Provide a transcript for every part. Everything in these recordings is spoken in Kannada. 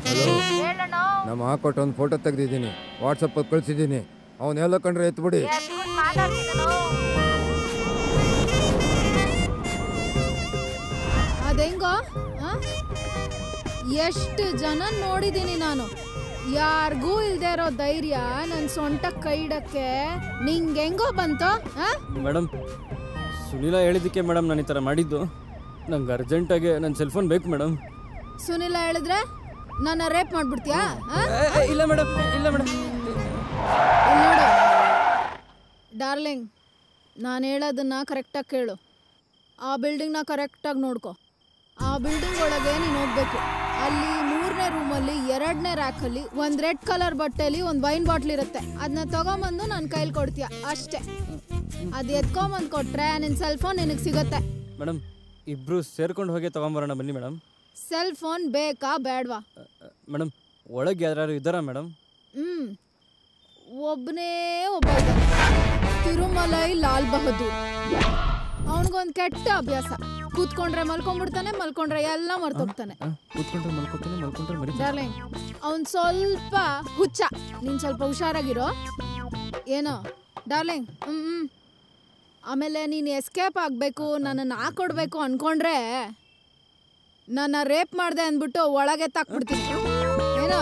ಹಲೋ ನಮ್ಮ ಹಾಕೊಟ್ಟು ಒಂದು ಫೋಟೋ ತೆಗ್ದಿದ್ದೀನಿ ವಾಟ್ಸಪ್ಪಲ್ಲಿ ಕಳ್ಸಿದ್ದೀನಿ ಅವನ್ನೆಲ್ಲ ಕಂಡ್ರೆ ಎತ್ಬಿಡಿ ಅದೆಂಗೋ ಎಷ್ಟು ಜನ ನೋಡಿದ್ದೀನಿ ನಾನು ಯಾರಿಗೂ ಇಲ್ದೇ ಇರೋ ಧೈರ್ಯ ನನ್ನ ಸೊಂಟ ಕೈ ಇಡಕ್ಕೆ ನಿಂಗೆ ಹೆಂಗೋ ಬಂತು ಆ? ಮೇಡಮ್ ಸುನೀಲ ಹೇಳಿದ್ದಕ್ಕೆ ಮೇಡಮ್ ನಾನು ಈ ಥರ ಮಾಡಿದ್ದು ನಂಗೆ ಅರ್ಜೆಂಟಾಗಿ ನನ್ನ ಸೆಲ್ ಫೋನ್ ಬೇಕು ಮೇಡಮ್ ಸುನಿಲ ಹೇಳಿದ್ರೆ ನನ್ನ ರೇಪ್ ಮಾಡ್ಬಿಡ್ತೀಯಾ ಆ? ಇಲ್ಲ ಮೇಡಮ್ ಇಲ್ಲ ಮೇಡಮ್ ಇಲ್ಲ್ ನೋಡು ಡಾರ್ಲಿಂಗ್ ನಾನು ಹೇಳೋದನ್ನ ಕರೆಕ್ಟಾಗಿ ಕೇಳು ಆ ಬಿಲ್ಡಿಂಗ್ನ ಕರೆಕ್ಟಾಗಿ ನೋಡ್ಕೊ ಆ ಬಿಲ್ಡಿಂಗ್ ಒಳಗೆ ನೀನು ಹೋಗ್ಬೇಕು ಅಲ್ಲಿ ಮೂರನೇ ರೂಮಲ್ಲಿ ಎರಡನೇ ರ್ಯಾಕಲ್ಲಿ ಒಂದು ರೆಡ್ ಕಲರ್ ಬಟ್ಟೆಲಿ ಒಂದು ವೈನ್ ಬಾಟ್ಲ್ ಇರುತ್ತೆ ಅದನ್ನ ತಗೊಂಬಂದು ನನ್ನ ಕೈಲಿ ಕೊಡ್ತೀಯ ಅಷ್ಟೇ ಅದು ಎತ್ಕೊಂಬಂದು ಕೊಟ್ರೆ ನಿನ್ನ ಸೆಲ್ ಫೋನ್ ನಿನಗೆ ಸಿಗುತ್ತೆ ಮೇಡಮ್ ಇಬ್ಬರು ಸೇರ್ಕೊಂಡು ಹೋಗಿ ತೊಗೊಂಬರೋಣ ಬನ್ನಿ ಮೇಡಮ್ ಸೆಲ್ ಫೋನ್ ಬೇಕಾ ಬೇಡವಾ ಮೇಡಮ್ ಒಳಗೆ ಯಾರು ಇದ್ದಾರಾ ಮೇಡಮ್ ಹ್ಞೂ ಒಬ್ಬನೇ ಒಬ್ಬ ಇದ್ದಾನೆ ತಿರುಮಲೈ ಲಾಲ್ ಬಹದ್ದೂರ್ ಅವನಿಗೊಂದು ಕೆಟ್ಟ ಅಭ್ಯಾಸ ಕೂತ್ಕೊಂಡ್ರೆ ಮಲ್ಕೊಂಡ್ಬಿಡ್ತಾನೆ ಮಲ್ಕೊಂಡ್ರೆ ಎಲ್ಲ ಮರ್ತೋಗ್ತಾನೆ ಕೂತ್ಕೊಂಡ್ರೆ ಮಲ್ಕೊತಾನೆ ಮಲ್ಕೊಂಡ್ರೆ ಮರಿ ಡಾರ್ಲಿಂಗ್ ಅವ್ನ್ ಸ್ವಲ್ಪ ಹುಚ್ಚ ನೀನ್ ಸ್ವಲ್ಪ ಹುಷಾರಾಗಿರೋ ಏನೋ ಡಾರ್ಲಿಂಗ್ ಹ್ಮ್ ಹ್ಮ್ ಆಮೇಲೆ ನೀನು ಎಸ್ಕೇಪ್ ಆಗಬೇಕು ನನ್ನನ್ನು ಹಾಕೊಡ್ಬೇಕು ಅನ್ಕೊಂಡ್ರೆ ನನ್ನ ರೇಪ್ ಮಾಡಿದೆ ಅಂದ್ಬಿಟ್ಟು ಒಳಗೆ ತಾಕ್ಬಿಡ್ತೀನಿ ಏನೋ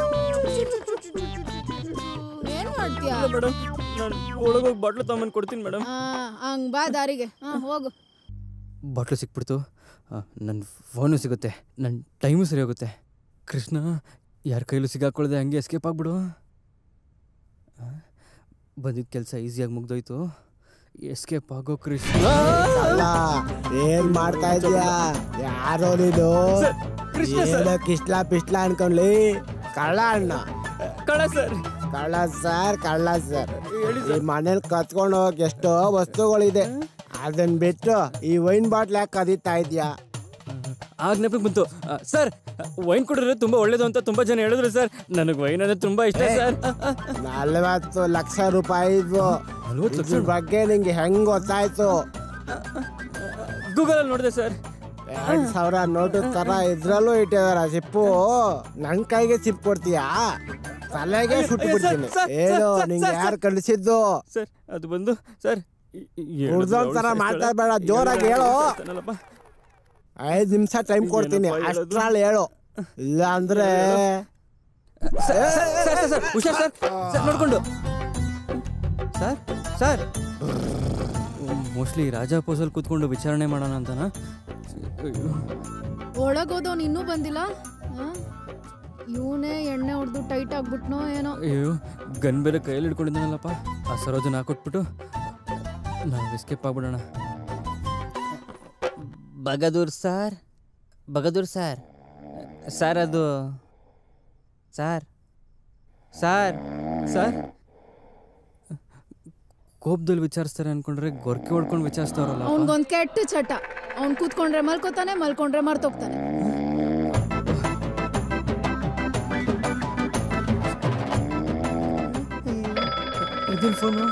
ಏನು ಮಾಡ್ತೀಯ ಮೇಡಮ್ ನಾನು ಒಳಗೋಗಿ ಬಾಟ್ಲು ತೊಗೊಂಬಂದು ಕೊಡ್ತೀನಿ ಮೇಡಮ್ ಆ, ಹಂಗ್ ಬಾ ದಾರಿಗೆ ಹಾ ಹೋಗು ಬಾಟ್ಲು ಸಿಕ್ಬಿಡ್ತು ನನ್ನ ಫೋನು ಸಿಗುತ್ತೆ ನನ್ನ ಟೈಮು ಸರಿ ಹೋಗುತ್ತೆ ಕೃಷ್ಣ ಯಾರ ಕೈಲೂ ಸಿಗಾಕೊಳ್ಳದೆ ಹಂಗೆ ಎಸ್ಕೇಪ್ ಆಗ್ಬಿಡು ಬಂದಿದ್ದ ಕೆಲಸ ಈಸಿಯಾಗಿ ಮುಗ್ದೋಯ್ತು ಎಸ್ಕೇಪ್ ಆಗೋ ಕೃಷ್ಣ ಅಲ್ಲ ಏನ್ ಮಾಡ್ತಾ ಇದೀಯಾ ಯಾರೋ ನೀನು ಏನೋ ಕಿಸ್ಲಾ ಪಿಸ್ಲಾ ಅನ್ಕೊಂಡ್ಲಿ ಕಳ್ಳ ಅಣ್ಣ ಕಳ ಸರ್ ಕಳ್ಳ ಸರ್ ಕಳ್ಳ ಸರ್ ಈ ಮನೇಲಿ ಕತ್ಕೊಂಡು ಹೋಗಕ್ ಎಷ್ಟೋ ವಸ್ತುಗಳಿದೆ ಅದನ್ನ ಬಿಟ್ಟು ಈ ವೈನ್ ಬಾಟ್ಲ್ ಯಾಕೆ ಕದೀತಾ ಇದೀಯಾ ಆಗ ನೆನಪಿಗೆ ಬಂತು ಆ, ಸರ್ ವೈನ್ ಕುಡಿದ್ರೆ ತುಂಬ ಒಳ್ಳೇದು ಅಂತ ತುಂಬ ಜನ ಹೇಳಿದ್ರು ಸರ್ ನನಗೆ ವೈನ್ ಅಂದ್ರೆ ತುಂಬ ಇಷ್ಟ ಸರ್ ನಲ್ವತ್ತು ಲಕ್ಷ ರೂಪಾಯಿ ಇದ್ವು ನಲ್ವತ್ತು ಲಕ್ಷ ಇದ್ರ ಬಗ್ಗೆ ನಿಂಗೆ ಹೆಂಗ್ ಗೊತ್ತಾಯ್ತು ಗೂಗಲಲ್ಲಿ ನೋಡಿದೆ ಸರ್ ಎರಡ್ ಸಾವಿರ ನೋಟು ತರ ಇದ್ರಲ್ಲೂ ಇಟ್ಟಿದಾರ ಸಿಪ್ಪು ನನ್ ಕೈಗೆ ಸಿಪ್ ಕೊಡ್ತೀಯಾ ತಲೆಗೆ ಸುಟ್ಟು ಬಿಡ್ತೀನಿ ಸರ್, ಏನು ಸರ್, ನಿಂಗೆ ಸರ್, ಯಾರು ಕಳಿಸಿದ್ದು ಸರ್ ಅದು ಬಂದು ಸರ್ ಹುಡ್ದೋನ್ ತರ ಮಾತಾಡ್ಬೇಡ ಜೋರಾಗಿ ಹೇಳು ಐದ್ ನಿಮಿಷ ಟೈಮ್ ಕೊಡ್ತೀನಿ ಏನಪ್ಪ ಹೇಳೋದು? ಅಷ್ಟ್ರಲ್ಲಿ ಹೇಳು ಇಲ್ಲ ಅಂದ್ರೆ ಸರ್ ಸರ್ ಸರ್ ಹುಷಾರ್ ಸರ್ ಸರ್ ನೋಡ್ಕೊಂಡು ಸರ್ ಸರ್ ಮೋಸ್ಟ್ಲಿ ರಾಜ ಪೋಸಲ್ ಕೂತ್ಕೊಂಡು ವಿಚಾರಣೆ ಮಾಡೋಣ ಅಂತನಾ ಒಳಗೋದವ್ನು ಇನ್ನೂ ಬಂದಿಲ್ಲ ಇವನೇ ಎಣ್ಣೆ ಹೊಡೆದು ಟೈಟ್ ಆಗ್ಬಿಟ್ನೋ ಏನೋ ಅಯ್ಯೋ ಗನ್ ಬೇರೆ ಕೈಯಲ್ಲಿ ಹಿಡ್ಕೊಂಡಿದ್ದಾನಲ್ಲಪ್ಪ ಆ ಸರೋಜನ ಹಾಕೊಟ್ಬಿಟ್ಟು ನಾವು ಎಸ್ಕೇಪ್ ಆಗ್ಬಿಡೋಣ Bagadur sir Bagadur sir sir ಅದು ಸರ್ ಸರ್ ಸರ್ ಕೋಪದಲ್ಲಿ ವಿಚಾರಿಸ್ತಾರೆ ಅನ್ಕೊಂಡ್ರೆ ಗೊರ್ಕೆ ಹೊಡ್ಕೊಂಡು ವಿಚಾರಿಸ್ತಾವ್ರಲ್ಲ ಅವನ್ಗೊಂದ್ ಕೆಟ್ಟ ಚಟ ಅವ್ನ್ ಕೂತ್ಕೊಂಡ್ರೆ ಮಲ್ಕೋತಾನೆ ಮಲ್ಕೊಂಡ್ರೆ ಮರ್ತೋಗ್ತಾನೆ ಇದನ್ ಫೋನು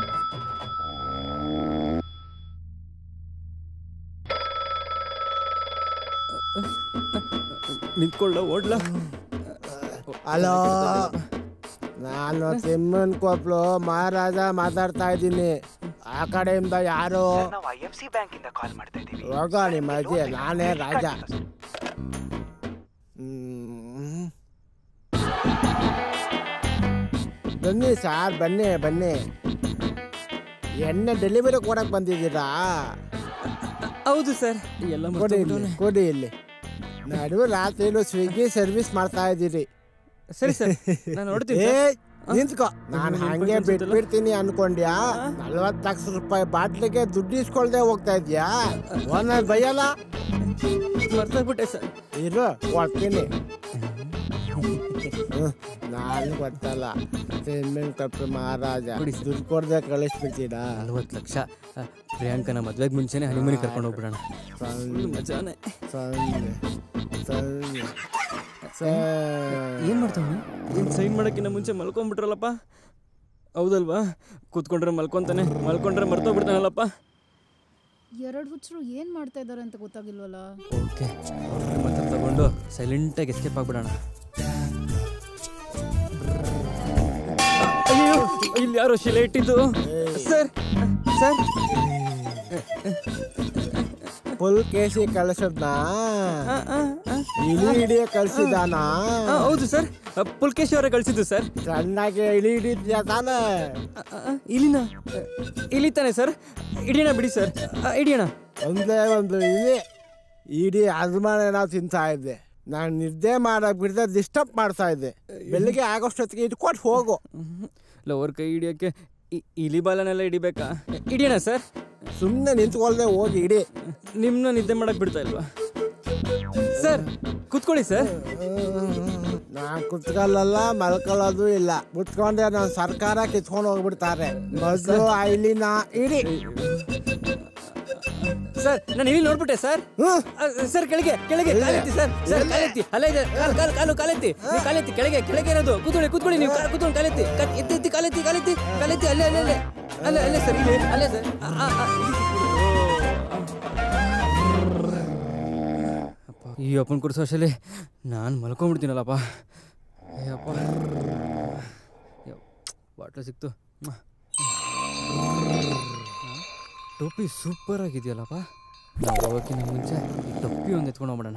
ನಿಂತ್ಕೊಳ್ಳ ಓಡ್ಲ ಹಲೋ ನಾನು ತಿಮ್ಮನ್ ಕೊಪ್ಲು ಮಹಾರಾಜ ಮಾತಾಡ್ತಾ ಇದ್ದೀನಿ ಆ ಕಡೆಯಿಂದ ಯಾರು ನಾವು ಐ ಎಫ್ ಸಿ ಬ್ಯಾಂಕ್ ಇಂದ ಕಾಲ್ ಮಾಡ್ತಾ ಇದ್ದೀವಿ ಹೋಗ ನಿಮ್ಮ ಅಜ್ಜಿ ನಾನೇ ರಾಜ ಹ್ಮ್. ಬನ್ನಿ ಸಾರ್ ಬನ್ನಿ ಬನ್ನಿ ಎಣ್ಣೆ ಡೆಲಿವರಿ ಕೊಡಕ್ ಬಂದಿದ್ದೀರಾ ಹೌದು ಸರ್ ಎಲ್ಲ ಕೊಡಿ ಇಲ್ಲಿ ಕೊಡಿ ಇಲ್ಲಿ ನಡುವೆ ರಾತ್ರಿಲು ಸ್ವಿಗ್ಗಿ ಸರ್ವಿಸ್ ಮಾಡ್ತಾ ಇದ್ದೀರಿ ಸರಿ ಸರ್ ನಾನು ನೋಡ್ತೀನಿ ಏ ಸರ್. ನಿಂತ್ಕೋ ನಾನು ನಿಮ್ಗೆ ಹಂಗೆ ಅನ್ಸುತ್ತಲ್ಲ? ಬಿಟ್ಬಿಡ್ತೀನಿ ಅನ್ಕೊಂಡ್ಯಾ ನಲ್ವತ್ತು ಲಕ್ಷ ರೂಪಾಯಿ ಬಾಟ್ಲಿಗೆ ದುಡ್ಡು ಇಸ್ಕೊಳ್ದೆ ಹೋಗ್ತಾ ಇದ್ಯಾ ಓನರ್ ಬೈಯಲ್ಲ ಮರ್ತೋಗ್ಬಿಟ್ಟೆ ಸರ್ ಇರು ಕೊಡ್ತೀನಿ ಹ್ಮ್, ನಾನು ಗೊತ್ತಲ್ಲ ತಿನ್ಮೇಲೆ ಕಪ್ಪು ಮಹಾರಾಜ ದುಡ್ಡು ಕೊಡ್ದೆ ಕಳಿಸ್ಬಿಡ್ತೀರಾ ನಲ್ವತ್ತು ಲಕ್ಷ ಆ, ಪ್ರಿಯಾಂಕನ ಮದ್ವೆಗೆ ಮುಂಚೆನೆ ಹನಿಮೂನಿಗೆ ಕರ್ಕೊಂಡು ಹೋಗ್ಬಿಡೋಣ ಸೊನ್ನೆ, ಮಜಾನೆ ಸೊನ್ನೆ, ಸೊನ್ನೆ, ಸೊನ್ನೆ. ಏನು ಮಾಡ್ತಾವೆ ನೀನು ಸೈನ್ ಮಾಡೋಕ್ಕಿಂತ ಮುಂಚೆ ಮಲ್ಕೊಂಡ್ಬಿಟ್ರಲ್ಲಪ್ಪ ಹೌದಲ್ವಾ ಕೂತ್ಕೊಂಡ್ರೆ ಮಲ್ಕೊಂತಾನೆ ಮಲ್ಕೊಂಡ್ರೆ ಮರ್ತೋಗ್ಬಿಡ್ತಾನಲ್ಲಪ್ಪ ಎರಡು ಹುಚ್ಚರು ಏನ್ ಮಾಡ್ತಾ ಇದಾರೆ ಅಂತ ಗೊತ್ತಾಗಿಲ್ವಲ್ಲ ಓಕೆ ಮತ್ತೆ ತಗೊಂಡು ಸೈಲೆಂಟಾಗಿ ಎಸ್ಕೇಪ್ ಆಗ್ಬಿಡೋಣ ಇಲ್ಲಿ ಯಾರೋ ಶಿಲೆ ಇಟ್ಟಿದ್ದು ಸರ್ ಸರ್ ಫುಲ್ ಕೇಸಿ ಕಳ್ಸದ್ನ ಆ, ಆ, ಆ. ಇಲಿ ಹಿಡಿಯ ಕಳ್ಸಿದಾನ ಆ, ಹೌದು ಸರ್ ಪುಲ್ಕೇಶ್ ಅವರೇ ಕಳಿಸಿದ್ದು ಸರ್ ಚೆನ್ನಾಗಿ ಇಲಿ ಹಿಡಿದ್ಯಾ ತಾನೆ ಆ, ಆ, ಇಲಿನ ಆ, ಇಲಿ ತಾನೆ ಸರ್ ಹಿಡಿಯೋಣ ಬಿಡಿ ಸರ್ ಆ, ಹಿಡಿಯೋಣ ಒಂದೇ ಒಂದು ಇಲಿ ಇಡೀ ಅಜ್ಮಾನ ನಾವು ತಿಂತಾ ಇದ್ದೆ ನಾನು ನಿದ್ದೆ ಮಾಡಕ್ ಬಿಡದೆ ಡಿಸ್ಟರ್ಬ್ ಮಾಡ್ತಾ ಇದ್ದೆ ಬೆಳಿಗ್ಗೆ ಆಗೋಷ್ಟೊತ್ತಿಗೆ ಇಟ್ಕೊಟ್ಟು ಹೋಗು ಲವರ್ ಕೈ ಹಿಡಿಯೋಕ್ಕೆ ಇ- ಇಲಿ ಬಾಲನೆಲ್ಲ ಹಿಡಿಬೇಕಾ ಹಿಡಿಯೋಣ ಸರ್ ಸುಮ್ಮನೆ ನಿಂತ್ಕೊಳ್ದೆ ಹೋಗಿ ಇಡಿ ನಿಮ್ಮನ್ನ ನಿದ್ದೆ ಮಾಡಕ್ ಬಿಡ್ತಾ ಇಲ್ವಾ ಸರ್ ಕೂತ್ಕೊಳ್ಳಿ ಸರ್ ನಾನು ಕುತ್ಕೊಳ್ಳಲ್ಲ ಮಲ್ಕೊಳ್ಳೋದು ಇಲ್ಲ ಕುತ್ಕೊಂಡ್ರೆ ನಾನು ಸರ್ಕಾರ ಕಿತ್ಕೊಂಡು ಹೋಗ್ಬಿಡ್ತಾರೆ ಮೊದಲು ಆ ಇಲಿನ ಇಡಿ ಸರ್ ನಾನು ಇಲ್ಲಿ ನೋಡ್ಬಿಟ್ಟೆ ಸರ್ ಹ್ಮ್. ಆ, ಸರ್ ಕೆಳಗೆ ಕೆಳಗೆ ಕಾಲೆತ್ತಿ ಸರ್ ಸರ್ ಕಾಲೆತ್ತಿ ಅಲ್ಲ ಇದೆ ಕಾಲು ಕಾಲು ಕಾಲು ಕಾಲೆತ್ತಿ ನೀವು ಕಾಲೆತ್ತಿ ಕೆಳಗೆ ಕೆಳಗೆ ಇರೋದು ಕೂತ್ಕೊಳ್ಳಿ ಕೂತ್ಕೊಳ್ಳಿ ನೀವು ಕಾ- ಕೂತ್ಕೊಂಡು ಕಾಲೆತ್ತಿ ಕ- ಎತ್ತಿ ಎತ್ತಿ ಕಾಲೆತ್ತಿ ಕಾಲೆತ್ತಿ ಕಾಲೆತ್ತಿ ಅಲ್ಲೇ ಅಲ್ಲೇ ಅಲ್ಲೇ ಅಲ್ಲೇ ಅಲ್ಲೇ ಸರ್ ಇಲ್ಲಿ ಅಲ್ಲೇ ಸರ್ ಆ, ಆ, ಆ, ಇಲ್ಲಿ ಕೂತ್ಕೊಳ್ಳಿ. ಓ. ಅಪ್ಪ, ಈ ಅಪ್ಪನ ಕುಡಿಸೋ ಅಷ್ಟಲ್ಲಿ ನಾನು ಮಲ್ಕೊಂಡ್ಬಿಡ್ತೀನಲ್ಲಪ್ಪ ಅಯ್ಯಪ್ಪ ಬಾಟ್ಲು ಸಿಕ್ತು ಮ್ವಾ. ಟೋಪಿ ಸೂಪರ್ ಆಗಿದೆಯಲ್ಲಪ್ಪ ನಾವು ಹೋಗೋಕ್ಕಿಂತ ಮುಂಚೆ ಈ ಟೊಪ್ಪಿ ಒಂದು ಎತ್ಕೊಂಡು ಹೋಗ್ಬಿಡೋಣ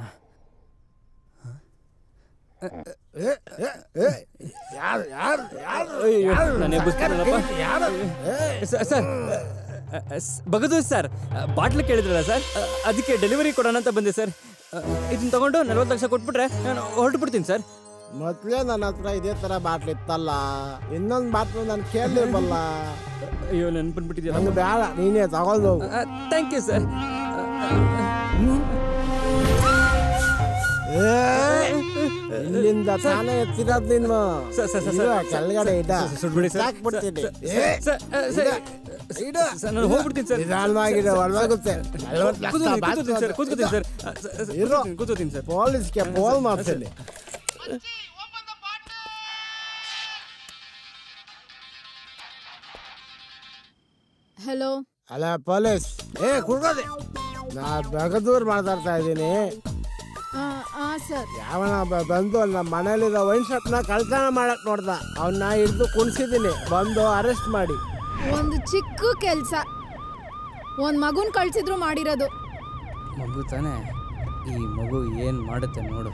ಯಾರು ಯಾರು ಯಾರು ಅಯ್ಯೋ, ನಾನು ಎಬ್ಬಿಸ್ತೀನಲ್ಲಪ್ಪ. ಸ- ಸರ್ ಅ, ಅ, ಸ್- ಬಗದೂರ್ ಸರ್ ಬಾಟ್ಲು ಕೇಳಿದ್ರಲ್ಲ ಸರ್ ಅ, ಅದಕ್ಕೆ ಡೆಲಿವರಿ ಕೊಡೋಣ ಅಂತ ಬಂದೆ ಸರ್ ಅ, ಇದನ್ನ ತಗೊಂಡು ನಲ್ವತ್ತು ಲಕ್ಷ ಕೊಟ್ಬಿಟ್ರೆ ನಾನು ಹೊರಟು ಬಿಡ್ತೀನಿ ಸರ್ ಮೊದ್ಲೇ ನನ್ನ ಹತ್ರ ಇದೇ ತರ ಬಾಟ್ಲ್ ಇತ್ತಲ್ಲ ಇನ್ನೊಂದು ಬಾಟ್ಲು ನಾನು ಕೇಳಲಿಲ್ವಲ್ಲ ಅಯ್ಯೋ ನೆನ್ಪನ್ಬಿಟ್ಟಿದ್ಯಲ್ಲ ನಂಗೆ ಬೇಡ ನೀನೇ ತಗೊಂಡು ಹೋಗು ಥ್ಯಾಂಕ್ ಯು ಸರ್ ಏ, ಇಲ್ಲಿಂದ ತಾನೇ ಎತ್ತಿರೋದು ನೀನು ಸರ್, ಸರ್, ಸರ್, ಇರು, ಸರ್, ಕೆಳಗಡೆ ಇಡ ಸರ್, ಸುಡ್ಬಿಡಿ ಸರ್. ಹಾಕ್ಬಿಡ್ತೀನಿ ಸರ್, ಸರ್, ಸರ್, ಇಡು. ಸರ್, ನಾನು ಹೋಗ್ಬಿಡ್ತೀನಿ ಸರ್ ನಿಧಾನವಾಗಿದೆ ಹೊರಗೋಗುತ್ತೆ ನಲ್ವತ್ತು ಲಕ್ಷ ಕೂತ್ಕೊತೀನಿ ಬಾಟ್ಲು ಕೂತ್ಕೊತೀನಿ ಸರ್ ಕೂತ್ಕೊತೀನಿ ಸರ್ ಅ, ಸ- ಸ- ಇರು. ಕೂತ್ಕೊತೀನಿ ಸರ್ ಪೊಲೀಸ್ಗೆ ಫೋನ್ ಮಾಡ್ತೀನಿ ಹೆಲೋ ಅಲ್ಲ ಪೊಲೀಸ್ ಏ ಕುಡ್ಕೋದೆ ನಾ ಬೆಗದೂರ್ ಮಾತಾಡ್ತಾ ಇದ್ದೀನಿ ಹಾಂ ಸರ್ ಯಾವನ ಬ- ಬಂದು ನಮ್ಮ ಮನೇಲಿರೋ ವೈನ್ ಶಾಪ್ನ ಕಳ್ತನ ಮಾಡಕ್ ನೋಡ್ದ ಅವನ್ನ ಹಿಡಿದು ಕುಣಿಸಿದ್ದೀನಿ ಬಂದು ಅರೆಸ್ಟ್ ಮಾಡಿ ಒಂದು ಚಿಕ್ಕ ಕೆಲಸ ಒಂದು ಮಗುನ ಕಳ್ಸಿದ್ರು ಮಾಡಿರೋದು ಮಗು ತಾನೇ ಈ ಮಗು ಏನು ಮಾಡುತ್ತೆ ನೋಡು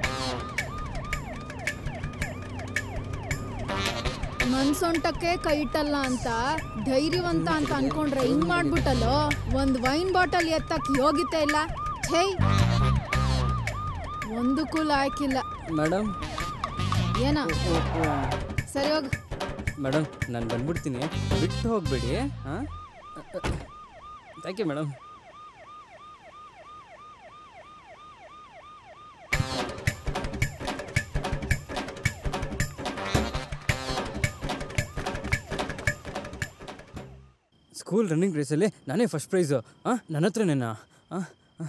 ಮನ್ಸೊಂಟಕ್ಕೆ ಕೈ ಇಟ್ಟಲ್ಲ ಅಂತ ಧೈರ್ಯವಂತ ಅಂತ ಅನ್ಕೊಂಡ್ರೆ ಹಿಂಗ್ ಮಾಡ್ಬಿಟ್ಟಲ್ಲೋ ಒಂದ್ ವೈನ್ ಬಾಟಲ್ ಎತ್ತಕ್ ಯೋಗ್ಯತೆ ಇಲ್ಲ ಛೈ ಒಂದಕ್ಕೂ ಲಾಯ್ಕಿಲ್ಲ ಮೇಡಮ್ ಏನ ಸರಿ ಹೋಗ್ ಮೇಡಮ್ ನಾನು ಬಂದ್ಬಿಡ್ತೀನಿ ಬಿಟ್ಟು ಹೋಗಬೇಡಿ ಹಾಂ thank you madam school running ರೇಸಲ್ಲಿ ನಾನೇ ಫಸ್ಟ್ ಪ್ರೈಸು ಹಾಂ ನನ್ನ ಹತ್ರನೇನಾ ಹಾಂ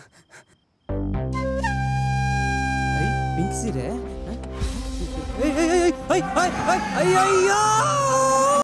ಐ ಪಿಂಕ್ ಸೀರೆ ಆ? ಏಯ್, ಏಯ್, ಏಯ್, ಏಯ್, ಏಯ್, ಏಯ್, ಅಯ್ಯಯ್ಯೋ